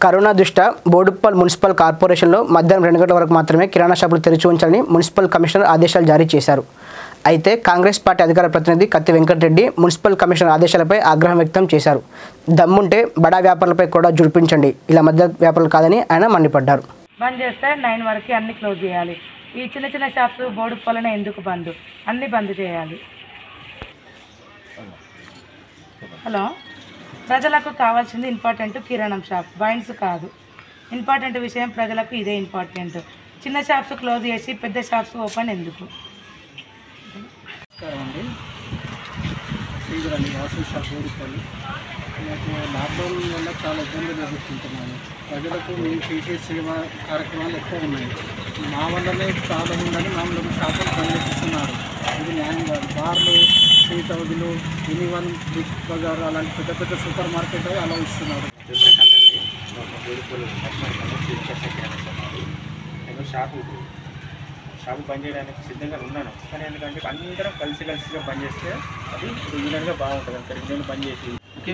corona దృష్ట్యా Boduppal municipal కార్పొరేషన్లో మధ్యాహ్నం రెండు గంటల వరకు మాత్రమే కిరాణా షాపులు తెరిచి ఉంచాలని మున్సిపల్ కమిషనర్ ఆదేశాలు జారీ చేశారు అయితే కాంగ్రెస్ పార్టీ అధికార ప్రతినిధి కత్తి వెంకటరెడ్డి మున్సిపల్ కమిషనర్ ఆదేశాలపై ఆగ్రహం వ్యక్తం చేశారు దమ్ముంటే బడా వ్యాపారులపై కూడా జుడిపించండి ఇలా మధ్య వ్యాపారులు కాదని ఆయన మండిపడ్డారు బంద్ చేస్తే నైన్ వరకు అన్ని క్లోజ్ చేయాలి ఈ చిన్న చిన్న షాప్స్ బోర్డు పొలనే ఎందుకు బంద్ అన్ని బంద్ చేయాలి హలో ప్రజలకు కావాల్సింది ఇంపార్టెంట్ కిరాణం షాప్ వైన్స్ కాదు ఇంపార్టెంట్ విషయం ప్రజలకు ఇదే ఇంపార్టెంట్ చిన్న షాప్స్ క్లోజ్ చేసి పెద్ద షాప్స్ ఓపెన్ ఎందుకు నమస్కారం అండి శ్రీధరండి వాసవి షాప్ ఓడిపోయి నాకు లాక్డౌన్ వల్ల చాలా ఇబ్బందులు ఎదుర్కొంటున్నాను ప్రజలకు మేము చేసే సేవా కార్యక్రమాలు ఎక్కువ ఉన్నాయి మా వల్లనే చాలా ఉందని మమ్మల్ని షాపులు పనిచేస్తున్నారు ఇది న్యాయం కాదు బార్లు స్వీట్ హౌజులు ఎనీవన్ బిగ్ బజార్ అలాంటి పెద్ద పెద్ద సూపర్ మార్కెట్ అలా ఇస్తున్నారు నేను షాపు షాపు బంద్ చేయడానికి సిద్ధంగా ఉన్నాను కానీ ఎందుకంటే అందరం కలిసి కలిసిగా బంద్ చేస్తే అది యూనియన్గా బాగుంటుంది అంత రెండు బంద్ చేసి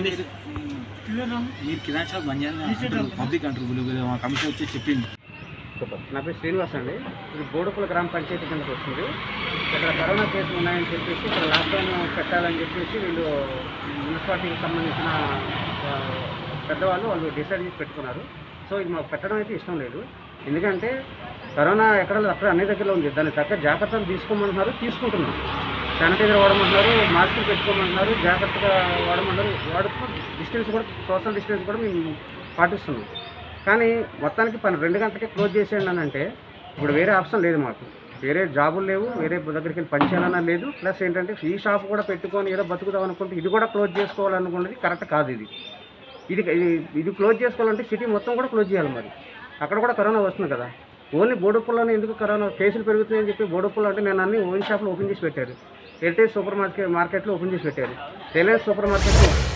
మీరు కిరాణా షాప్ బంద్ చేయాలని పబ్లిక్ అంటారు వీళ్ళు వీళ్ళు మా కమిషన్ వచ్చి చెప్పింది నా పేరు శ్రీనివాస్ అండి ఇది బోడుపుల గ్రామ పంచాయతీ కిందకి వస్తుంది ఇక్కడ కరోనా కేసులు ఉన్నాయని చెప్పేసి ఇక్కడ లాక్డౌన్ పెట్టాలని చెప్పేసి వీళ్ళు మున్సిపాలిటీకి సంబంధించిన ఆ, పెద్దవాళ్ళు వాళ్ళు డిసైడ్ చేసి పెట్టుకున్నారు సో ఇది మాకు పెట్టడం అయితే ఇష్టం లేదు ఎందుకంటే కరోనా ఎక్కడ లేదు, అక్కడ అన్ని దగ్గరలో ఉంది దానికి తగ్గ జాగ్రత్తలు తీసుకోమంటున్నారు తీసుకుంటున్నాం శానిటైజర్ వాడమంటున్నారు మాస్కులు పెట్టుకోమంటున్నారు జాగ్రత్తగా వాడమంటారు వాడుతూ డిస్టెన్స్ కూడా సోషల్ డిస్టెన్స్ కూడా మేము పాటిస్తున్నాం కానీ మొత్తానికి పని రెండు గంటలకే క్లోజ్ చేసేయండి అని అంటే ఇప్పుడు వేరే ఆప్షన్ లేదు మాకు వేరే జాబులు లేవు వేరే దగ్గరికి వెళ్ళి పని చేయాలన్నా లేదు ప్లస్ ఏంటంటే ఈ షాప్ కూడా పెట్టుకొని ఏదో బతుకుదాం అనుకుంటే ఇది కూడా క్లోజ్ చేసుకోవాలనుకున్నది కరెక్ట్ కాదు ఇది ఇది ఇది- ఇది క్లోజ్ చేసుకోవాలంటే సిటీ మొత్తం కూడా క్లోజ్ చేయాలి మరి అక్కడ కూడా కరోనా వస్తుంది కదా ఓన్లీ బోడుపుల్లోనే ఎందుకు కరోనా కేసులు పెరుగుతున్నాయని చెప్పి బోడుపుల్లో అంటే నేను అన్ని ఓన్ షాపులు ఓపెన్ చేసి పెట్టారు హెరిటేజ్ సూపర్ మార్కెట్ మార్కెట్లో ఓపెన్ చేసి పెట్టారు రిలయన్స్ సూపర్ మార్కెట్లో